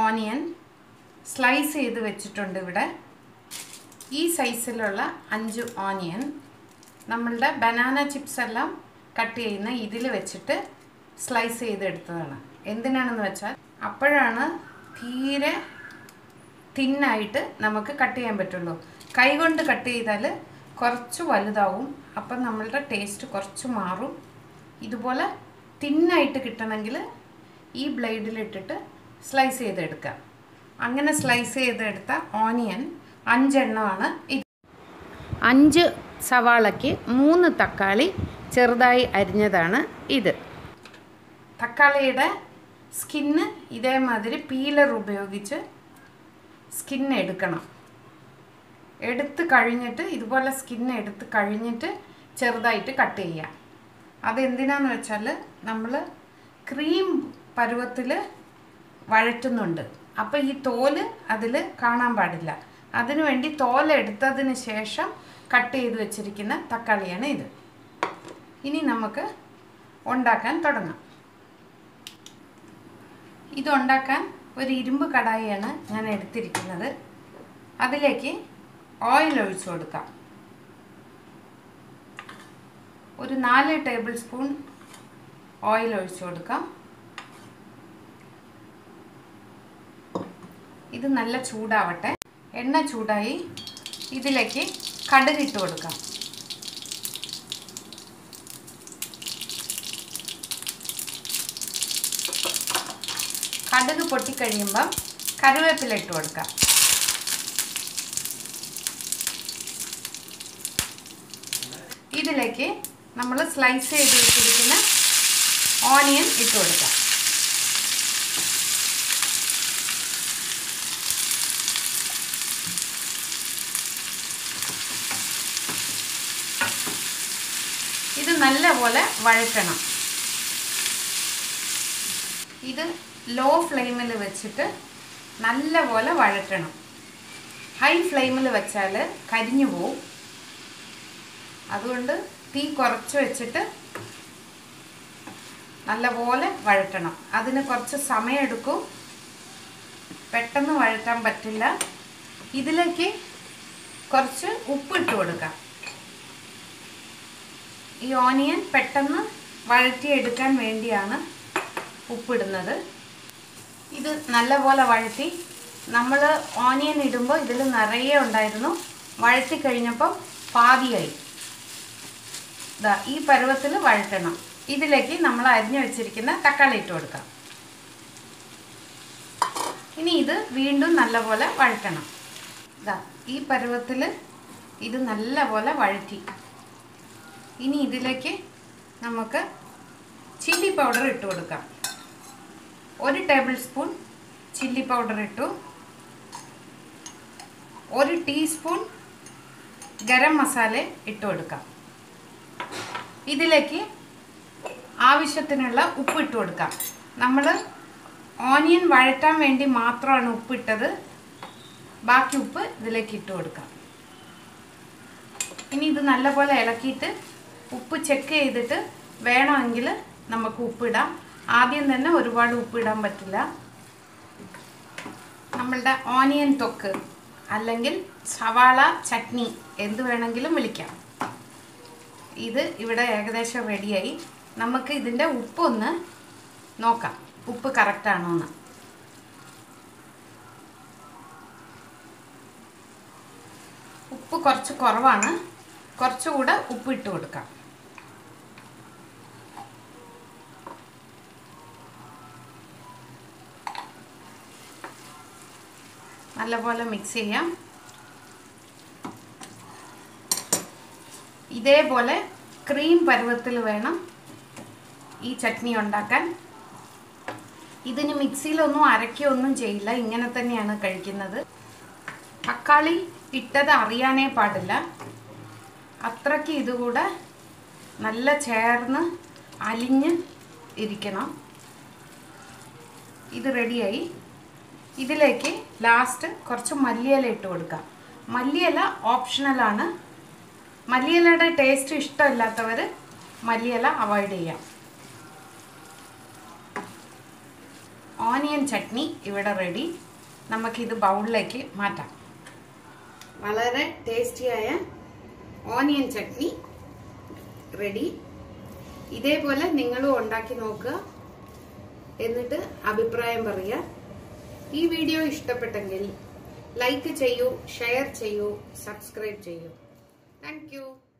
onion slice ചെയ്ത് വെച്ചിട്ടുണ്ട് ഇവിടെ ഈ സൈസിലുള്ള അഞ്ച് ഓണിയൻ നമ്മളുടെ ബനാന ചിപ്സ് എല്ലാം കട്ട് ചെയ്യുന്ന ഇതിൽ വെച്ചിട്ട് സ്ലൈസ് ചെയ്തെടുത്തതാണ് എന്തിനാണെന്ന് വെച്ചാൽ അപ്പോഴാണ് തീരെ തിന്നായിട്ട് നമുക്ക് കട്ട് ചെയ്യാൻ പറ്റുള്ളൂ കൈകൊണ്ട് കട്ട് ചെയ്താൽ കുറച്ച് വലുതാവും അപ്പം നമ്മളുടെ ടേസ്റ്റ് കുറച്ച് മാറും ഇതുപോലെ തിന്നായിട്ട് കിട്ടണമെങ്കിൽ ഈ ബ്ലേഡിലിട്ടിട്ട് സ്ലൈസ് ചെയ്തെടുക്കുക അങ്ങനെ സ്ലൈസ് ചെയ്തെടുത്ത ഓണിയൻ അഞ്ചെണ്ണമാണ് ഇത് അഞ്ച് സവാളയ്ക്ക് മൂന്ന് തക്കാളി ചെറുതായി അരിഞ്ഞതാണ് ഇത് തക്കാളിയുടെ സ്കിന്ന് ഇതേമാതിരി പീലർ ഉപയോഗിച്ച് സ്കിന്ന് എടുക്കണം എടുത്ത് കഴിഞ്ഞിട്ട് ഇതുപോലെ സ്കിന്ന് എടുത്ത് കഴിഞ്ഞിട്ട് ചെറുതായിട്ട് കട്ട് ചെയ്യുക അതെന്തിനാന്ന് വെച്ചാൽ നമ്മൾ ക്രീം പരുവത്തിൽ വഴറ്റുന്നുണ്ട് അപ്പോൾ ഈ തോല് അതിൽ കാണാൻ പാടില്ല അതിനു വേണ്ടി തോല് എടുത്തതിന് ശേഷം കട്ട് ചെയ്ത് വെച്ചിരിക്കുന്ന തക്കാളിയാണ് ഇത് ഇനി നമുക്ക് ഉണ്ടാക്കാൻ തുടങ്ങാം ഇതുണ്ടാക്കാൻ ഒരു ഇരുമ്പ് കടായിയാണ് ഞാൻ എടുത്തിരിക്കുന്നത് അതിലേക്ക് ഓയിൽ ഒഴിച്ചു കൊടുക്കാം ഒരു നാല് ടേബിൾ സ്പൂൺ ഓയിൽ ഒഴിച്ചു കൊടുക്കാം ഇത് നല്ല ചൂടാവട്ടെ എണ്ണ ചൂടായി ഇതിലേക്ക് കടുക് ഇട്ട് കൊടുക്കാം കടുക് പൊട്ടിക്കഴിയുമ്പം കറിവേപ്പില ഇട്ട് കൊടുക്കാം ഇതിലേക്ക് നമ്മൾ സ്ലൈസ് ചെയ്ത് വെച്ചിരിക്കുന്ന ഓണിയൻ ഇട്ട് കൊടുക്കാം ഇത് നല്ലപോലെ വഴറ്റണം ഇത് ലോ ഫ്ലെയിമിൽ വെച്ചിട്ട് നല്ലപോലെ വഴറ്റണം ഹൈ ഫ്ലെയിമിൽ വെച്ചാൽ കരിഞ്ഞു പോവും അതുകൊണ്ട് തീ കുറച്ച് വെച്ചിട്ട് നല്ലപോലെ വഴറ്റണം അതിന് കുറച്ച് സമയമെടുക്കും പെട്ടെന്ന് വഴറ്റാൻ പറ്റില്ല ഇതിലേക്ക് കുറച്ച് ഉപ്പിട്ട് കൊടുക്കാം ഈ ഓണിയൻ പെട്ടെന്ന് വഴറ്റിയെടുക്കാൻ വേണ്ടിയാണ് ഉപ്പിടുന്നത് ഇത് നല്ലപോലെ വഴറ്റി നമ്മൾ ഓണിയൻ ഇടുമ്പോൾ ഇതിൽ നിറയെ ഉണ്ടായിരുന്നു വഴറ്റി കഴിഞ്ഞപ്പോൾ പാതിയായി ഇതാ ഈ പരുവത്തിൽ വഴറ്റണം ഇതിലേക്ക് നമ്മൾ അരിഞ്ഞു വെച്ചിരിക്കുന്ന തക്കാളി ഇട്ട് കൊടുക്കാം ഇനി ഇത് വീണ്ടും നല്ലപോലെ വഴറ്റണം ഇതാ ഈ പരുവത്തിൽ ഇത് നല്ലപോലെ വഴറ്റി ഇനി ഇതിലേക്ക് നമുക്ക് ചില്ലി പൗഡർ ഇട്ട് കൊടുക്കാം ഒരു ടേബിൾ സ്പൂൺ ചില്ലി പൗഡർ ഇട്ടു ഒരു ടീസ്പൂൺ ഗരം മസാല ഇട്ട് കൊടുക്കാം ഇതിലേക്ക് ആവശ്യത്തിനുള്ള ഉപ്പ് ഇട്ട് കൊടുക്കാം നമ്മൾ ഓനിയൻ വഴറ്റാൻ വേണ്ടി മാത്രമാണ് ഉപ്പിട്ടത് ബാക്കി ഉപ്പ് ഇതിലേക്ക് ഇട്ട് കൊടുക്കാം ഇനി ഇത് നല്ലപോലെ ഇളക്കിയിട്ട് ഉപ്പ് ചെക്ക് ചെയ്തിട്ട് വേണമെങ്കിൽ നമുക്ക് ഉപ്പിടാം ആദ്യം തന്നെ ഒരുപാട് ഉപ്പിടാൻ പറ്റില്ല നമ്മളുടെ ഓനിയൻ തൊക്ക് അല്ലെങ്കിൽ സവാള ചട്നി എന്ത് വേണമെങ്കിലും വിളിക്കാം ഇത് ഇവിടെ ഏകദേശം റെഡിയായി നമുക്ക് ഇതിൻ്റെ ഉപ്പൊന്ന് നോക്കാം ഉപ്പ് കറക്റ്റാണോ എന്ന് ഉപ്പ് കുറച്ച് കുറവാണ് കുറച്ചുകൂടെ ഉപ്പ് ഇട്ട് കൊടുക്കാം നല്ലപോലെ മിക്സ് ചെയ്യാം ഇതേപോലെ ക്രീം പരുവത്തിൽ വേണം ഈ ചട്നി ഉണ്ടാക്കാൻ ഇതിന് മിക്സിയിലൊന്നും അരയ്ക്കുകയൊന്നും ചെയ്യില്ല ഇങ്ങനെ തന്നെയാണ് കഴിക്കുന്നത് തക്കാളി ഇട്ടത് അറിയാനേ പാടില്ല അത്രയ്ക്ക് ഇതുകൂടെ നല്ല ചേർന്ന് അലിഞ്ഞ് ഇരിക്കണം ഇത് റെഡിയായി ഇതിലേക്ക് ലാസ്റ്റ് കുറച്ച് മല്ലിയില ഇട്ട് കൊടുക്കാം മല്ലിയില ഓപ്ഷണലാണ് മല്ലിയിലയുടെ ടേസ്റ്റ് ഇഷ്ടമില്ലാത്തവർ മല്ലിയില അവോയ്ഡ് ചെയ്യാം ഓനിയൻ ചട്നി ഇവിടെ റെഡി നമുക്കിത് ബൗളിലേക്ക് മാറ്റാം വളരെ ടേസ്റ്റിയായ ഓനിയൻ ചട്നി റെഡി ഇതേപോലെ നിങ്ങളും ഉണ്ടാക്കി നോക്കുക എന്നിട്ട് അഭിപ്രായം പറയുക ഈ വീഡിയോ ഇഷ്ടപ്പെട്ടെങ്കിൽ ലൈക്ക് ചെയ്യൂ ഷെയർ ചെയ്യൂ സബ്സ്ക്രൈബ് ചെയ്യൂ താങ്ക്